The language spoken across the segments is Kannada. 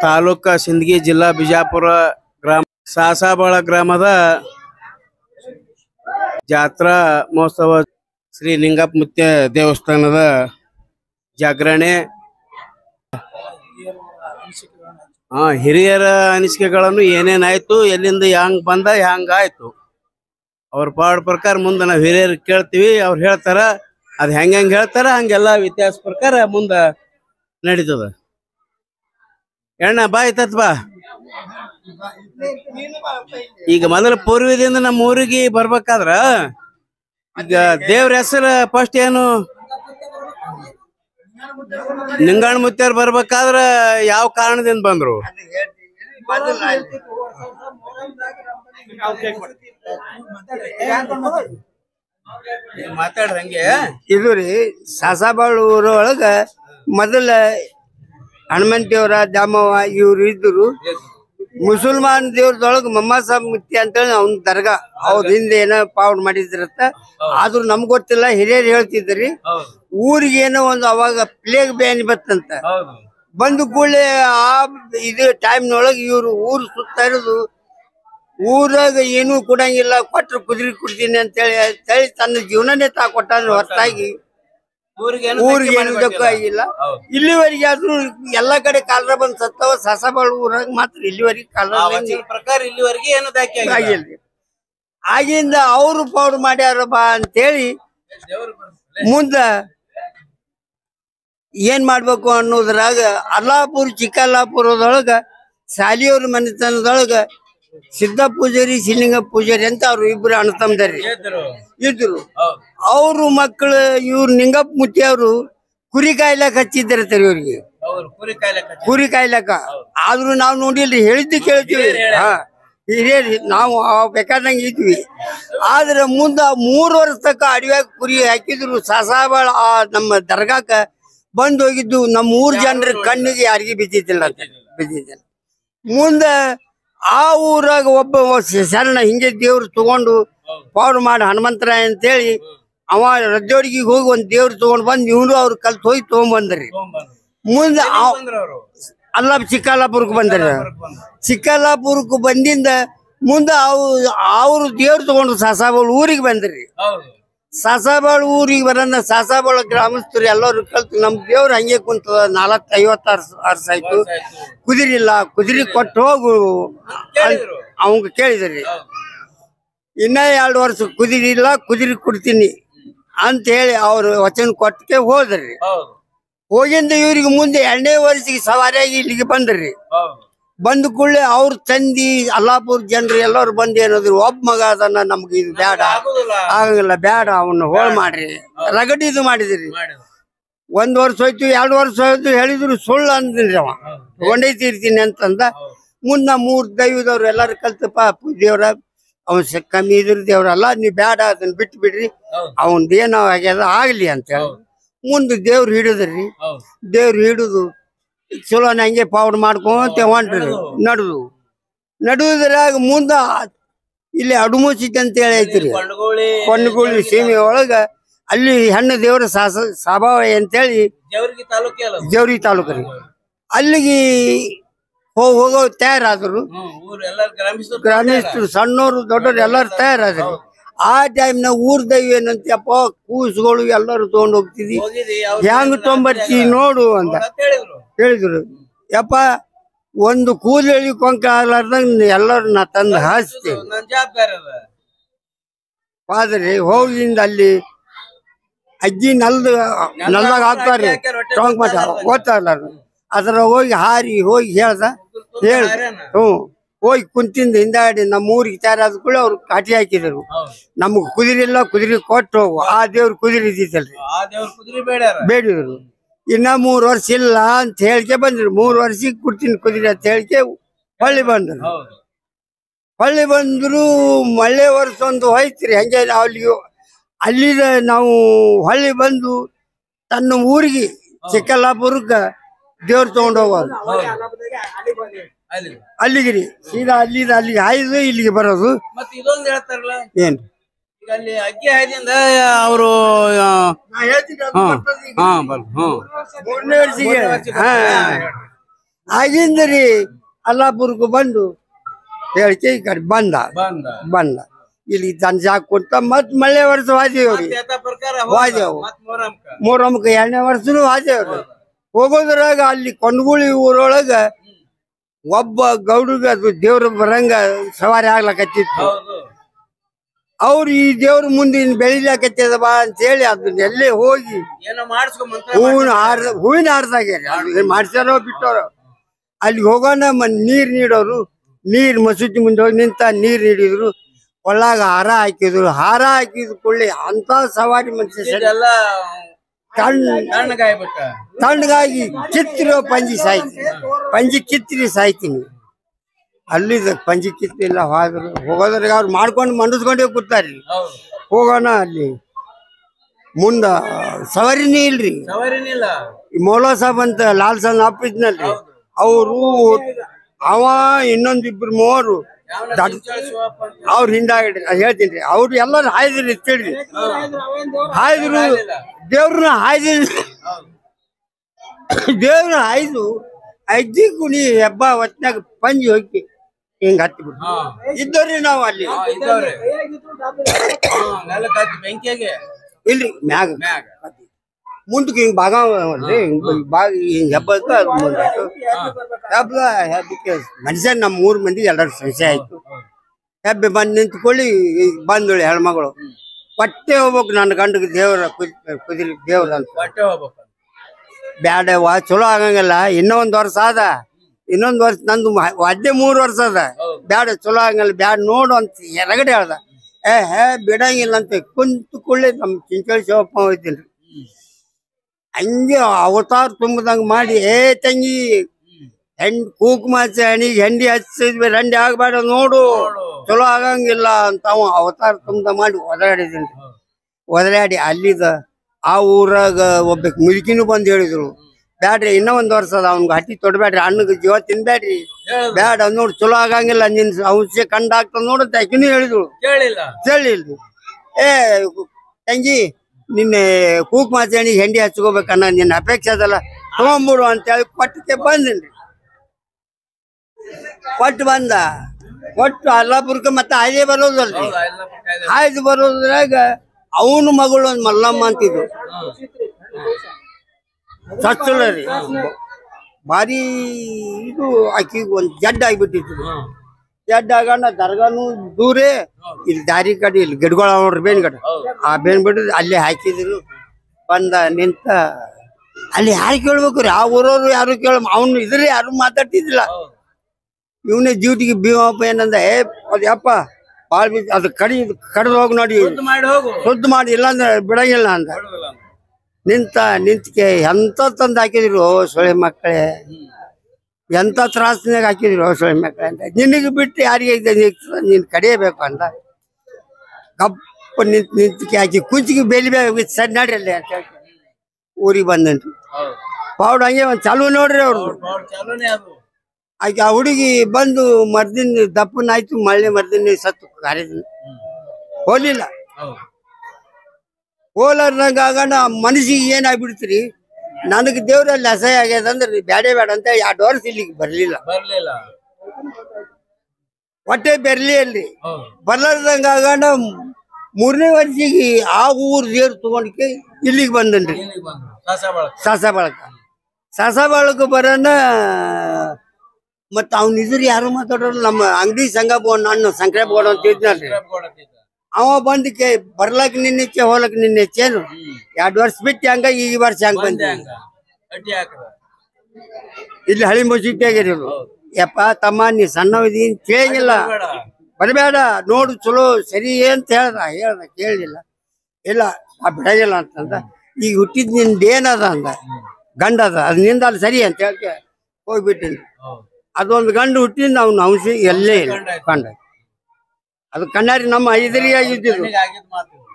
ತಾಲೂಕ ಸಿಂದಗಿ ಜಿಲ್ಲಾ ಬಿಜಾಪುರ ಗ್ರಾಮ ಸಾಸಾಬಾಳ ಗ್ರಾಮದ ಜಾತ್ರಾ ಮಹೋತ್ಸವ ಶ್ರೀ ನಿಂಗಪ್ಪ ಮುತ್ಯ ದೇವಸ್ಥಾನದ ಜಾಗರಣೆ ಹಾ ಹಿರಿಯರ ಅನಿಸಿಕೆಗಳನ್ನು ಏನೇನಾಯ್ತು ಎಲ್ಲಿಂದ ಹ್ಯಾಂಗ್ ಬಂದ ಹ್ಯಾಂಗ ಆಯ್ತು ಅವ್ರ ಪಾಡ್ ಪ್ರಕಾರ ಮುಂದೆ ನಾವು ಹಿರಿಯರ್ ಕೇಳ್ತೀವಿ ಅವ್ರು ಹೇಳ್ತಾರ ಅದ್ ಹೆಂಗ್ ಹೆಂಗ್ ಹೇಳ್ತಾರ ಹಂಗೆಲ್ಲ ವ್ಯತ್ಯಾಸ ಪ್ರಕಾರ ಮುಂದ ನಡೀತದ ಎಣ್ಣ ಬಾ ಆಯ್ತತ್ ಬಾ ಈಗ ಮೊದಲ ಪೂರ್ವದಿಂದ ನಮ್ಮ ಊರಿಗೆ ಬರ್ಬೇಕಾದ್ರ ಈಗ ದೇವ್ರ ಹೆಸರು ಫಸ್ಟ್ ಏನು ನಿಂಗಾಣ ಮುತ್ಯಾರ್ ಬರ್ಬೇಕಾದ್ರ ಯಾವ ಕಾರಣದಿಂದ ಬಂದ್ರು ಮಾತಾಡ್ರಿ ಹಂಗೆ ಇದು ರೀ ಸಾಸಾಬಾಳು ಊರೊಳಗ ಮೊದಲ ಹನುಮಂತಿಯವರ ದ್ಯಾಮವ್ವ ಇವ್ರು ಇದ್ರು ಮುಸಲ್ಮಾನ್ ದೇವ್ರದೊಳಗ ಮಮ್ಮ ಸಾಬ್ ಮುತ್ತಿ ಅಂತೇಳಿ ಅವ್ನ ದರ್ಗಾ ಅವ್ರ ಹಿಂದೆ ಏನೋ ಪಾವಡ್ ಮಾಡಿದ್ರತ್ತ ಆದ್ರೂ ನಮ್ಗ್ ಗೊತ್ತಿಲ್ಲ ಹಿರಿಯರು ಹೇಳ್ತಿದ್ರಿ ಊರಿಗೆ ಏನೋ ಒಂದು ಅವಾಗ ಪ್ಲೇಗ್ ಬ್ಯಾನಿ ಬತ್ತಂತ ಹೌದು ಬಂದು ಕೂಡಲೇ ಆ ಇದು ಟೈಮ್ನೊಳಗೆ ಇವ್ರು ಊರು ಸುತ್ತ ಇರೋದು ಊರಾಗ ಏನೂ ಕೊಡಂಗಿಲ್ಲ ಕೊಟ್ರು ಕುದುರೆ ಕೊಡ್ತೀನಿ ಅಂತೇಳಿ ಹೇಳಿ ತನ್ನ ಜೀವನನೇ ತಾ ಕೊಟ್ಟಾದ್ರೆ ಹೊರತಾಗಿ ಊರಿಗೆ ಊರಿಗೆ ಏನು ದುಃಖ ಆಗಿಲ್ಲ ಇಲ್ಲಿವರೆಗೆ ಆದ್ರೂ ಎಲ್ಲಾ ಕಡೆ ಕಾಲರ ಬಂದ್ ಸತ್ತವ ಸಸಬಾಳು ಊರಾಗ ಮಾತ್ರ ಇಲ್ಲಿವರೆಗೆ ಕಾಲರ ಪ್ರಕಾರ ಇಲ್ಲಿವರೆಗೆ ಏನು ದಾಖಲೆ ಆಗಿಲ್ಲ. ಆಗಿಲ್ರಿ ಆಗಿಂದ ಅವರು ಪೌಡ್ ಮಾಡ್ಯಾರ ಬಾ ಅಂತೇಳಿ ದೇವ್ರು ಬರ್ತಾರೆ. ಮುಂದ ಏನ್ ಮಾಡ್ಬೇಕು ಅನ್ನೋದ್ರಾಗ ಅಲ್ಲಾಪುರ ಚಿಕ್ಕಲ್ಲಾಪುರದೊಳಗ ಸಾಲಿಯವ್ರ ಮನೆತನದೊಳಗ ಸಿದ್ಧ ಪೂಜಾರಿ ಶಿಲಿಂಗ ಪೂಜಾರಿ ಅಂತ ಅವ್ರು ಇಬ್ರು ಅಣ್ಣತಮ್ಮದಾರಿ ಇದ್ರು. ಇದ್ರು ಹೌದು. ಅವ್ರು ಮಕ್ಕಳು ಇವ್ರು ನಿಂಗಪ್ಪ ಮುತ್ತಿ ಅವರು ಕುರಿ ಕಾಯ್ಲಕ್ ಹಚ್ಚಿದ್ರತ್ತಾರೆ ಇವ್ರಿಗೆ ಹೌದು ಕುರಿ ಕಾಯ್ಲೆ ಕಟ್ಟಿ. ಕುರಿ ಕಾಯ್ಲಕ್ಕ ಆದ್ರೂ ನಾವ್ ನೋಡಿಲ್ರಿ ಹೇಳಿದ್ದು ಕೇಳ್ತೀವಿ ಹಾ ಹಿರಿಯರಿ ನಾವು ಅವಾಗ ಬೇಕಾದಂಗ ಇದ್ವಿ ಆದ್ರೆ ಮುಂದ ಮೂರ್ ವರ್ಷ ತಕ್ಕ ಅಡವ್ಯಾಗ ಕುರಿ ಹಾಕಿದ್ರು ಸಾಸಾಬಾಳ ಆ ನಮ್ಮ ದರ್ಗಾಕ ಬಂದ್ ಹೋಗಿದ್ದು ನಮ್ಮ ಊರ್ ಜನರ ಕಣ್ಣಿಗೆ ಯಾರಿಗೂ ಬಿದ್ದಿದ್ದಿಲ್ಲ ಅಂತ ಬಿದ್ದಿದ್ದಿಲ್ಲ ಮುಂದ ಆ ಊರಾಗ ಒಬ್ಬ ಶ- ಶರಣ ಹಿಂಗೆ ದೇವ್ರು ತಗೊಂಡು ಪೌಡ್ ಮಾಡಿ ಹನುಮಂತರಾಯ ಅಂತೇಳಿ ಅವ ರದ್ದೋಡಿಗೆ ಹೋಗಿ ಒಂದ್ ದೇವ್ರು ತಗೊಂಡ್ ಬಂದ್ ಇವ್ರು ಅವ್ರ ಕಲ್ತ್ ಹೋಗಿ ತಗೊಂಡ್ ಬಂದ್ರಿ ತಗೊಂಬಂದ್ರು. ಮುಂದೆ ಆ- ಬಂದ್ರು ಅವ್ರು. ಅಲ್ಲ ಚಿಕ್ಕಲ್ಲಾಪುರಕ್ಕೆ ಬಂದ್ರ ಬಂದ್ರು. ಚಿಕ್ಕಲ್ಲಾಪುರಕ್ಕೆ ಬಂದಿಂದ ಮುಂದ ಅವು ಅವ್ರು ದೇವ್ರು ತಗೊಂಡು ಸಾಸಾಬಾಳ್ ಊರಿಗೆ ಬಂದ್ರಿ ಹೌದು ಸಾಸಾಬಾಳ್ ಊರಿಗೆ ಬರೋಣ ಸಾಸಾಬಾಳ ಗ್ರಾಮಸ್ಥರು ಎಲ್ಲರೂ ಕಲ್ತು ನಮ್ ದೇವ್ರು ಹಂಗೆ ಕುಂತದ ನಾಲ್ಕು ಐವತ್ತಾರು ವರ್ಷ ಆಯ್ತು ಕುದುರೆ ಇಲ್ಲ ಕುದುರೆ ಕೊಟ್ಟು ಹೋಗು ಕೇಳಿದ್ರು. ಅವಂಗ ಕೇಳಿದ್ರಿ ಇನ್ನ ಎರಡು ವರ್ಷ ಕುದುರೆ ಇಲ್ಲ ಕುದುರೆ ಕೊಡ್ತೀನಿ ಅಂತ ಹೇಳಿ ಅವ್ರು ವಚನ ಕೊಟ್ಟಕ್ಕೆ ಹೋದ್ರಿ ಹೌದು ಹೋಗಿಂದ ಇವ್ರಿಗೆ ಮುಂದೆ ಎರಡನೇ ವರ್ಷಕ್ಕೆ ಸವಾರಿಯಾಗಿ ಇಲ್ಲಿಗೆ ಬಂದ್ರಿ ಹೌದು ಬಂದ ಕೂಡಲೇ ಅವ್ರ ತಂದಿ ಅಲ್ಲಾಪುರ ಜನರು ಎಲ್ಲರೂ ಬಂದು ಏನಂದ್ರು ಒಬ್ಬ ಮಗ ಅದನ್ನ ನಮ್ಗೆ ಇದು ಬೇಡ ಆಗುದಿಲ್ಲ ಆಗಲ್ಲ ಬೇಡ ಅವನ್ನ ಹೋಳ್ ಮಾಡ್ರಿ ರಗಡ್ ಇದು ಮಾಡಿದ್ರಿ ಮಾಡಿದ್ರು. ಒಂದ್ ವರ್ಷ ಹೋಯ್ತು ಎರಡು ವರ್ಷ ಹೋಯ್ತು ಹೇಳಿದ್ರು ಸುಳ್ಳು ಅಂದ್ರಿ ಅವ ತಗೊಂಡೈತಿ ಇರ್ತೀನಿ ಅಂತಂದ ಮುನ್ನ ಮೂರ್ ದೈವದವ್ರು ಎಲ್ಲಾರು ಕಲ್ತಪ್ಪ ದೇವ್ರ ಅವನ್ ಸ- ಕಮ್ಮಿ ಇದ್ರ ದೇವ್ರಲ್ಲ ನೀವ್ ಬೇಡ ಅದನ್ನ ಬಿಟ್ಟು ಬಿಡ್ರಿ ಹೌದು. ಅವನ್ದು ಏನೋ ಆಗ್ಯದ ಆಗ್ಲಿ ಅಂತ ಹೇಳಿ ಮುಂದೆ ದೇವ್ರು ಹಿಡಿದ್ರಿ ಹೌದು ದೇವ್ರು ಹಿಡಿದು ಚಲೋ ಹಂಗೆ ಪೌಡ್ ಮಾಡ್ಕೊಂತ ಹೊಂಟ್ರಿ ನಡ್ದು ನಡುವುದ್ರಾಗ ಮುಂದ ಇಲ್ಲಿ ಅಡುಮುಚಿತ್ ಅಂತ ಹೇಳಿ ಐತ್ರಿ ಕೊಂಡಗೋಳಿ ಕೊಂಡಗುಳಿ ಸೀಮೆ ಒಳಗ ಅಲ್ಲಿ ಹೆಣ್ಣು ದೇವ್ರ ಸಾಸ ಸಾಭಾವ ಅಂತೇಳಿ ಜವರ್ಗಿ ತಾಲೂಕಿ ಅಲ್ಲ ಅದು. ಜವರಿ ತಾಲೂಕು ರೀ ಅಲ್ಲಿಗೆ ಹೋಗ್ ಹೋಗೋ ತಯಾರಾದ್ರು ಹ್ಮ್ ಊರ್ ಎಲ್ಲಾರು ಗ್ರಾಮಸ್ಥರು ಗ್ರಾಮಸ್ಥರು ಸಣ್ಣವರು ದೊಡ್ಡವರು ಎಲ್ಲರೂ ತಯಾರಾದ್ರು ಆ ಟೈಮ್ನಾಗ ಊರ್ ದೈವ ಏನಂತಪ್ಪ ಕೂಸುಗಳು ಎಲ್ಲರೂ ತಗೊಂಡ್ ಹೋಗ್ತಿದ್ವಿ ಹೋಗಿದಿ ಅವ್ರು ಹೆಂಗ್ ತೊಂಬರ್ತಿ ನೋಡು ಅಂತ ಅಂತ ಹೇಳಿದ್ರು ಹೇಳಿದ್ರು ಯಪ್ಪ ಒಂದು ಕೂದಲು ಕೊಂಕ ಆಗ್ಲಾರ್ದಂಗ ಎಲ್ಲರೂ ನಾ ತಂದು ಹಾಸ್ತೀನಿ ನನ್ ಜವಾಬ್ದಾರಿ ಅದ ಆದ್ರೆ ಹೋಗಿಂದ ಅಲ್ಲಿ ಅಜ್ಜಿ ನಲ್ದ ನಲ್ದಾಗ ಹಾಕ್ತಾರ್ರಿ ಟೊಂಕ್ ಮಠ ಗೊತ್ತಾಗಲ್ಲ ಅದ್ರ ಹೋಗಿ ಹಾರಿ ಹೋಗಿ ಹೇಳ್ದ ಹೇಳ್ದ ಹ್ಞೂ ಹೋಗಿ ಕುಂತಿಂದ ಹಿಂದಾಡಿ ನಮ್ಮ ಊರಿಗೆ ತಯಾರಾದ ಕೂಡ ಅವ್ರು ಕಾಟಿ ಹಾಕಿದ್ರು ಹೌದು ನಮಗ್ ಕುದುರೆ ಇಲ್ಲ ಕುದುರೆ ಕೊಟ್ಟು ಹೋಗು ಆ ದೇವ್ರ ಕುದುರೆ ಇದ್ದಿತ್ತಲ್ರಿ ಆ ದೇವ್ರ ಕುದುರೆ ಬೇಡ್ಯಾರ ಬೇಡಿದ್ರು ಇನ್ನ ಮೂರ್ ವರ್ಷ ಇಲ್ಲ ಅಂತ ಹೇಳಿಕೆ ಬಂದ್ರು ಮೂರ್ ವರ್ಷಕ್ಕೆ ಕೊಡ್ತೀನಿ ಕುದುರೆ ಅಂತ ಹೇಳಿಕೆ ಹೊಳ್ಳಿ ಬಂದ್ರು ಹೌದು ಹೊಳ್ಳಿ ಬಂದ್ರು ಮಳೆ ವರ್ಷ ಒಂದು ಹೋಯ್ತ್ರಿ ಹಂಗೆ ನಾವು ಅಲ್ಲಿ ಅಲ್ಲಿದ ನಾವು ಹೊಳ್ಳಿ ಬಂದು ತನ್ನ ಊರಿಗೆ ಚಿಕ್ಕಲ್ಲಾಪುರಕ್ಕ ದೇವ್ರು ತಗೊಂಡ್ ಹೋಗೋದು ಅಲ್ಲಿ ಅಲ್ಲಿಗೆ ರೀ ಸೀದಾ ಅಲ್ಲಿದ ಅಲ್ಲಿಗೆ ಹಾಯ್ದು ಇಲ್ಲಿಗೆ ಬರೋದು ಮತ್ ಇದೊಂದ್ ಹೇಳ್ತಾರಲ್ಲ ಏನ್ ಈಗ ಅಲ್ಲಿ ಅಗ್ಗಿ ಹಾಯ್ದಿಂದ ಅವರು ಹಾ ಹಾ ಬರ್ ಹ್ಮ್ ಮೂರನೇ ವರ್ಷಿಗೆ ಹಾ ಆಗಿಂದ ರೀ ಅಲ್ಲಾಪುರಕ್ಕೆ ಬಂದು ಹೇಳಿಕೆ ಈ ಕಡೆ ಬಂದ ಬಂದ ಬಂದ ಇಲ್ಲಿ ದನ್ಸ ಹಾಕೊಂತ ಮತ್ ಮಳೆ ವರ್ಷ ವಾದೇವ್ರಿ ಯಥಾ ಪ್ರಕಾರ ವಾದೇವು ಮತ್ ಮೊಹರಂಕ ಮೂರಮ್ಮಕ್ಕ ಎರಡನೇ ವರ್ಷನು ವಾದೇವ್ರಿ ಹೋಗೋದ್ರಾಗ ಅಲ್ಲಿ ಕೊಂಡ್ಗುಳಿ ಊರೊಳಗ ಒಬ್ಬ ಗೌಡಿಗೆ ಅದು ದೇವ್ರ ಬರಂಗ ಸವಾರಿ ಆಗ್ಲಕತ್ತಿತ್ತು ಹೌದು ಅವ್ರು ಈ ದೇವ್ರ ಮುಂದೆ ಇನ್ ಬೆಳಿಲಾಕತ್ತದ ಬಾ ಅಂತ ಹೇಳಿ ಅದನ್ನ ಎಲ್ಲೇ ಹೋಗಿ ಏನೋ ಮಾಡಿಸ್ಕೊಂಬಂತ ಹೂವಿನ ಹಾರ ಹೂವಿನ ಹಾರದಾಗ್ಯಾರ ಅದು ಮಾಡ್ಸ್ಯಾರೋ ಬಿಟ್ಟೋರು ಅಲ್ಲಿ ಹೋಗೋಣ ಮ- ನೀರ್ ನೀಡೋರು ನೀರ್ ಮಸೂತಿ ಮುಂದೆ ಹೋಗಿ ನಿಂತ ನೀರ್ ನೀಡಿದ್ರು ಕೊಳ್ಳಾಗ ಹಾರ ಹಾಕಿದ್ರು ಹಾರ ಹಾಕಿದ ಕೊಳ್ಳಿ ಅಂತ ಸವಾರಿ ಮನುಷ್ಯ ಸರಿ ಎಲ್ಲ ತಣ್ಣ ತಣ್ಣಗಾಯ್ಬಿಟ್ಟ ತಣ್ಣಗಾಗಿ ಕಿತ್ತಿರೋ ಪಂಜಿ ಸಾಯ್ತೀನಿ ಪಂಜಿ ಕಿತ್ತಿರಿ ಸಾಯ್ತೀನಿ ಅಲ್ಲಿದ ಪಂಜಿ ಕಿತ್ತಿಲ್ಲ ಹೋದ್ರು ಹೋಗೋದ್ರಾಗ ಅವ್ರು ಮಾಡ್ಕೊಂಡು ಮಂಡಿಸ್ಕೊಂಡೇ ಕೂತಾರ್ರಿ ಹೌದು ಹೋಗೋಣ ಅಲ್ಲಿ ಮುಂದ ಸವಾರಿನೇ ಇಲ್ರಿ ಸವಾರಿನಿಲ್ಲ ಈ ಮೌಲಾ ಸಾಬ್ ಅಂತ ಲಾಲ್ ಸನ್ ಅಪ್ಪಿದ್ನಲ್ಲಿ ಅವರು ಅವ ಇನ್ನೊಂದಿಬ್ರು ಮೂವರು ಯಾವನ ದಡ್- ಚಿಂಚಾಳ್ ಶಿವಪ್ಪ ಅಂತ ಅವ್ರ ಹಿಂದಾಗಡೆ ಹೇಳ್ತೀನಿ ರೀ ಅವ್ರು ಎಲ್ಲರೂ ಹಾಯ್ದ್ರಿ ತಿಳ್ರಿ ಹಾಯ್ದ್ರು ದೇವ್ರನ್ನ ಹಾಯ್ದಿರಿ ದೇವ್ರ ಹಾಯ್ದು ಅಜ್ಜಿ ಕುಣಿ ಹೆಬ್ಬ ಹೊತ್ನಾಗ ಪಂಜಿ ಹೋಗಿ ಹಿಂಗ ಹತ್ತಿ ಬಿಟ್ಟು ಹಾ ಇದ್ದವ್ರಿ ನಾವು ಅಲ್ಲಿ ಹಾ, ಇದ್ದವ್ರೆ ಹಾ ನೆಲ ಕತ್ತಿ ಬೆಂಕಿಯಾಗೆ ಇಲ್ರಿ ಮ್ಯಾಗ ಮ್ಯಾಗ ಮುಂದಕ್ಕೆ ಹಿಂಗ್ ಭಾಗ ಅಲ್ರಿ ಹಿಂಗ್ ಭಾಗ ಹಿಂಗ್ ಹೆಬ್ಬಕ್ಕ ಅದು ಮುಂದಾಯ್ತು ಹೆಬ್ಬ ಹೆಬ್ಬಕ್ಕೆ ಮನುಷ್ಯ ನಮ್ಮ ಮೂರ್ ಮಂದಿ ಎಲ್ಲರೂ ಸಂಶಯ ಆಯ್ತು ಹೆಬ್ಬೆ ಬಂದು ನಿಂತ್ಕೊಳ್ಳಿ ಈಗ ಬಂದಳು ಹೆಣ್ಮಗಳು ಹೊಟ್ಟೆ ಹೋಗ್ಬೇಕು ನನ್ನ ಗಂಡಗೆ ದೇವ್ರ ಕುದಿ ಕುದಿಲಿ ದೇವ್ರ ಅಂತ ಬಟ್ಟೆ ಹೋಗ್ಬೇಕು ಬ್ಯಾಡವ್ವ ಚಲೋ ಆಗಂಗಿಲ್ಲ ಇನ್ನೊಂದ್ ವರ್ಷ ಆದ ಇನ್ನೊಂದ್ ವರ್ಷ ನಂದು ಮ- ವಾದ್ಯ ಮೂರ್ ವರ್ಷ ಅದ ಬ್ಯಾಡ ಚಲೋ ಆಗಂಗಿಲ್ಲ ಬ್ಯಾಡ ನೋಡು ಅಂತ ಎರಗಡೆ ಹೇಳ್ದ ಏ ಹೇ ಬಿಡಂಗಿಲ್ಲ ಅಂತ ಕುಂತು ಕೊಳ್ಳಿ ನಮ್ ಚಿಂಚೋಳಿ ಶಿವಪ್ಪ ಹೋಯ್ತೀನಿ ಹಂಗೆ ಅವತಾರ ತುಂಬದಂಗ ಮಾಡಿ ಏ ತಂಗಿ ಹೆಣ್ ಕುಂಕುಮ ಹಚ್ಚಿ ಹಣಿಗೆ ಹೆಂಡಿ ಹಚ್ಚಿದ್ವಿ ರಂಡಿ ಆಗ್ಬೇಡ ನೋಡು ಚಲೋ ಆಗಂಗಿಲ್ಲ ಅಂತ ಅವ ಅವತಾರ ತುಂಬ ಮಾಡಿ ಒದರಾಡಿದ್ದೀನಿ ಒದರಾಡಿ ಅಲ್ಲಿದ ಆ ಊರಾಗ ಒಬ್ಬ ಮುದುಕಿನೂ ಬಂದು ಹೇಳಿದ್ರು ಬ್ಯಾಡ್ರಿ ಇನ್ನೂ ಒಂದ್ ವರ್ಷ ಅದ ಅವ್ನ್ಗೆ ಹಟ್ಟಿ ತೊಡ್ಬೇಡ್ರಿ ಹಣ್ಣಗೆ ಜೀವ ತಿನ್ಬೇಡ್ರಿ ಹೇಳ್ದ. ಬ್ಯಾಡ ನೋಡ್ ಚಲೋ ಆಗಂಗಿಲ್ಲ ನಿನ್ ಔಷಧಿ ಕಂಡಾಗ್ತದ ನೋಡುತ್ತೆ ಆಕಿನೂ ಹೇಳಿದ್ರು ಕೇಳಿಲ್ಲ ಕೇಳಿಲ್ರಿ ಏ ತಂಗಿ ನಿನ್ನೆ ಕೂಕ್ ಮಾತಾಡಿ ಹೆಂಡಿ ಹಚ್ಕೋಬೇಕನ್ನ ನಿನ್ನ ಅಪೇಕ್ಷೆ ಅದಲ್ಲ ತಗೊಂಬಿಡು ಅಂತೇಳಿ ಕೊಟ್ಟಕ್ಕೆ ಬಂದಿನ್ರಿ ಕೊಟ್ಟು ಬಂದ ಕೊಟ್ಟು ಅಲ್ಲಾಪುರಕ್ಕೆ ಮತ್ತೆ ಹಾಗೆ ಬರೋದಲ್ರಿ ಹೌದಾ ಎಲ್ಲ ಕಾಯ್ದೆ ಹಾಯ್ದು ಬರೋದ್ರಾಗ ಅವನ ಮಗಳು ಒಂದ್ ಮಲ್ಲಮ್ಮ ಅಂತಿದ್ರು ಸಚ್ಚಲ ರೀ ಭಾರಿ ಇದು ಆಕಿಗೆ ಒಂದ್ ಜಡ್ ಆಗಿಬಿಟ್ಟಿತ್ತು ಜಡ್ ಆಗೋಣ ದರ್ಗಾನು ದೂರೇ ಇಲ್ಲಿ ದಾರಿ ಕಡೆ ಇಲ್ಲಿ ಗಿಡಗಳ ನೋಡ್ರಿ ಬೇನ್ ಗಿಡ ಆ ಬೇನ್ ಬಿಟ್ಟು ಅಲ್ಲಿ ಹಾಕಿದ್ರು ಬಂದ ನಿಂತ ಅಲ್ಲಿ ಯಾರು ಕೇಳ್ಬೇಕು ರೀ ಆ ಊರವ್ರು ಯಾರು ಕೇಳ ಅವ್ನು ಇದ್ರೆ ಯಾರು ಮಾತಾಡ್ತಿದ್ದಿಲ್ಲ ಇವನೇ ಡ್ಯೂಟಿಗೆ ಭೀಮಪ್ಪ ಏನಂದ ಏ ಅದು ಯಪ್ಪ ಭಾಳ ಬಿ ಅದು ಕಡಿ ಕಡ್ದು ಹೋಗಿ ನೋಡಿ ಸುದ್ದಿ ಮಾಡಿ ಹೋಗು ಸುದ್ದು ಮಾಡಿ ಇಲ್ಲಾಂದ್ರೆ ಬಿಡಂಗಿಲ್ಲ ಅಂತ ಬಿಡುದಿಲ್ಲ ಅಂತ. ನಿಂತ ನಿಂತ್ಕೆ ಎಂತ ತಂದು ಹಾಕಿದ್ರು ಸೊಳ್ಳೆ ಮಕ್ಕಳೇ ಎಂತ ತ್ರಾಸನಾಗ ಹಾಕಿದ್ರು ಸೊಳ್ಳೆ ಮಕ್ಕಳೇ ಅಂತ ನಿನಗೆ ಬಿಟ್ಟು ಯಾರಿಗೆ ಇದೆ ನೀನ್ ಕಡಿಯಬೇಕು ಅಂತ ಕಪ್ಪ ನಿಂತ್ ನಿಂತ್ಕೆ ಹಾಕಿ ಕುಂಚಿಗೆ ಬೆಲಿಬೇಕು ಸರಿ ನಡ್ರಿ ಅಲ್ಲಿ ಅಂತ ಹೇಳಿ ಊರಿಗೆ ಬಂದನ್ರಿ ಹೌದು ಪೌಡ್ ಹಂಗೆ ಒಂದು ಚಾಲು ನೋಡ್ರಿ ಅವ್ರದ್ದು ಅವ್ರ ಚಾಲನೆ ಅದು ಆಕೆ ಆ ಹುಡುಗಿ ಬಂದು ಮರ್ದಿನ ದಪ್ಪನಾಯ್ತು ಮಳೆ ಮರ್ದಿನ ಸತ್ತು ಕಾರ್ಯದಿಂದ ಹೋಲಿಲ್ಲ ಹೌದು ಹೋಲಾರ್ದಂಗ ಆಗೋಣ ಮನಸ್ಸಿಗೆ ಏನಾಗ್ಬಿಡ್ತೀರಿ ನನಗೆ ದೇವ್ರಲ್ಲಿ ಅಸಹ್ಯ ಆಗ್ಯದ ಅಂದ್ರೆ ಬ್ಯಾಡೆ ಬೇಡ ಅಂತ ಎರಡು ವರ್ಷ ಇಲ್ಲಿಗೆ ಬರ್ಲಿಲ್ಲ ಬರ್ಲಿಲ್ಲ ಹೊಟ್ಟೆ ಬೆರ್ಲಿ ಅಲ್ಲಿ ಹೌದು ಬರ್ಲಾರ್ದಂಗ ಆಗೋಣ ಮೂರನೇ ವರ್ಷಿಗೆ ಆ ಊರ್ ದೇವ್ರು ತಗೊಂಡ್ಕೆ ಇಲ್ಲಿಗೆ ಬಂದನ್ರಿ ಇಲ್ಲಿಗೆ ಬಂದ್ರು ಸಾಸ ಬಳಕ ಸಾಸ ಬಳಕ ಸಾಸ ಬಳಕ ಬರೋಣ ಮತ್ತ ಅವ್ನ ಇದ್ರ ಯಾರು ಮಾತಾಡೋರು ನಮ್ಮ ಅಂಗಡಿ ಸಂಘ ಬೋನ್ ಅಣ್ಣ ಸಂಕ್ರೆ ಬೋರ್ಡ್ ಅಂತ ಇದ್ನಲ್ರಿ ಕೊಡತ್ತಿದ್ದ ಅವ ಬಂದಕ್ಕೆ ಬರ್ಲಕ್ ನಿನ್ನೆಚ್ಚೆ ಹೋಲಕ್ ನಿನ್ನೆಚ್ಚೇನು ಎರಡು ವರ್ಷ ಬಿಟ್ಟು ಹಂಗ ಈ ವರ್ಷ ಹಂಗ ಬಂದೆ ಬಂದೆ ಹಂಗ ಅಡ್ಡಿ ಹಾಕದ ಇಲ್ಲಿ ಹಳಿ ಮುಸುಕಿ ಆಗಿರೋದು ಯಪ್ಪ ತಮ್ಮ ನೀ ಸಣ್ಣವಿದಿ ಕೇಳಿಲ್ಲ ಬೇಡ ಬರಬೇಡ ನೋಡು ಚಲೋ ಸರಿ ಅಂತ ಹೇಳ್ದ ಹೇಳ್ದ ಕೇಳಲಿಲ್ಲ ಇಲ್ಲ ಆ ಬಿಡಗಿಲ್ಲ ಅಂತಂದ ಈಗ ಹುಟ್ಟಿದ್ ನಿಂದ ಏನದ ಅಂದ ಗಂಡ ಅದ ಅದು ನಿಂದ ಅಲ್ಲಿ ಸರಿ ಅಂತ ಹೇಳ್ಕೆ ಹೋಗ್ಬಿಟ್ಟಿನಿ ಹೌದು ಅದೊಂದು ಗಂಡು ಹುಟ್ಟಿಂದ ಅವ್ನ ಅಂಶ ಎಲ್ಲೇ ಇಲ್ಲ ಕಂಡ ಅದು ಕಣ್ಣಾರಿ ನಮ್ಮ ಐದರಿಗೆ ಆಗಿದ್ದಿದ್ದು ಕಣ್ಣಿಗೆ ಆಗಿದ್ ಮಾತು ಇದು.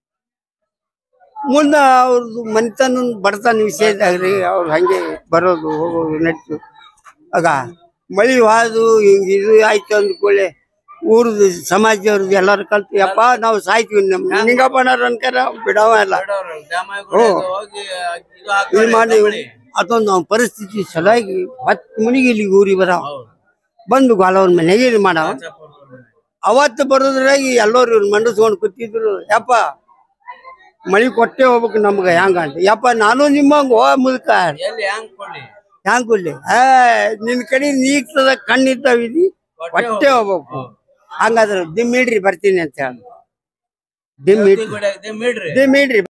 ಮುಂದ ಅವ್ರದ್ದು ಮನಿತನ ಬಡತನ ವಿಷಯದಾಗ್ರಿ ಅವ್ರು ಹಂಗೆ ಬರೋದು ಹೋಗೋದು ನೆಟ್ಟು ಆಗ ಮಳಿ ಹಾದು ಹಿಂಗ ಇದು ಆಯ್ತು ಅಂದ್ಕೊಳ್ಳೆ ಊರದ್ದು ಸಮಾಜದವ್ರದ್ದು ಎಲ್ಲಾರು ಕಲ್ತು ಯಪ್ಪ ನಾವು ಸಾಯ್ತೀವಿ ನಮ್ ನಿಂಗಪ್ಪನವ್ರು ಅನ್ಕಾರ ಬಿಡವ ಇಲ್ಲ ಬಿಡೋರು ದ್ಯಾಮಯ್ಯ ಗುಡಿಗೆ ಹೋಗಿ ಇದು ಇದು ಹಾಕ್ತಾರೆ ಮಾಡಿ ತಗೊಳ್ಳಿ. ಅದೊಂದು ನಮ್ಮ ಪರಿಸ್ಥಿತಿ ಸದಾಗಿ ಹತ್ತು ಮನಿಗೆ ಇಲ್ಲಿ ಊರಿಗೆ ಬದಾವ ಬಂದು ಗಾಲವ್ರ ಮನೆಗೆ ಇದು ಮಾಡವ ಅವತ್ತು ಬರೋದ್ರಾಗಿ ಎಲ್ಲರೂ ಇವ್ರು ಮಂಡಿಸ್ಕೊಂಡು ಕೂತಿದ್ರು ಯಪ್ಪ ಮಳಿ ಕೊಟ್ಟೆ ಹೋಗ್ಬೇಕು ನಮ್ಗೆ ಹೆಂಗ ಅಂತ ಯಪ್ಪ ನಾನು ನಿಮ್ಮಂಗ ಹೋ ಮುದುಕ ಎಲ್ಲಿ ಹೆಂಗ್ ಕೊಡ್ಲಿ ಹ್ಯಾಂಗ ಕೊಡ್ಲಿ ಆ ನಿನ್ ಕಡೆ ನೀಗ್ತದ ಕಣ್ಣಿರ್ತಾವಿದಿ ಹೊಟ್ಟೆ ಹೋಗ್ಬೇಕು ಹಂಗಾದ್ರೆ ದಿಮ್ಮಿಡ್ರಿ ಬರ್ತೀನಿ ಅಂತ ಹೇಳಿ ದಿಮ್ಮಿಡ್ರಿ ಗುಡಿಯಾಗ ದಿಮ್ ಇಡ್ರಿ ದಿಮ್ಮಿಡ್ರಿ